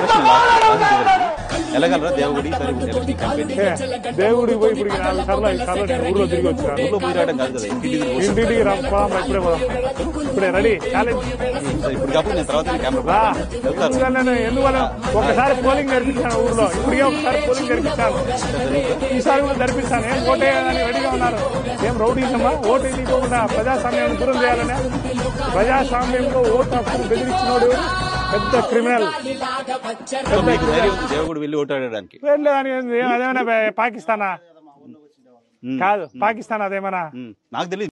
ప్రశ్న last. వెళ్ళగలరా దేవగుడి ఈసారి election campaign ఏ, దేవుడికి పోయి ఇప్పుడు నాలుగు సార్లు ఐదు సార్లు నేను ఊర్లో తిరిగి వచ్చాను ఊళ్ళో పోయి రావడం కాదు కదా ఇంటింటికి పోయి ఇంటింటికి రా పోదాం రా, ఇప్పుడే పోదాం ఇప్పుడే రెడీ ఛాలెంజ్ ఇప్పుడు కాకపోతే నేను తర్వాత కెమెరా రా వెళ్తారు ఎందుకంటే నేను ఎందువల్ల ఒకసారి పోలింగ్ జరిపించాను ఊర్లో ఇప్పుడే ఒకసారి పోలింగ్ జరిపించాను ఈసారి కూడా జరిపిస్తాను ఏం ఓటేయడానికి రెడీగా ఉన్నారు ఏం రౌడీజమా ఓటు తీసుకోకుండా ప్రజాస్వామ్యాన్ని దూరం చేయాలనే ప్రజాస్వామ్యంలో ఓటు హక్కును బెదిరించినోడు పెద్ద క్రిమినల్ సో మీకు ధైర్యం ఉంది దేవగుడి వెళ్ళి ఓటాడడానికి లేదని అదేమైనా పాకిస్తానా కాదు పాకిస్తాన్ అదేమన్నా ఉమ్, నాకు తెలియదు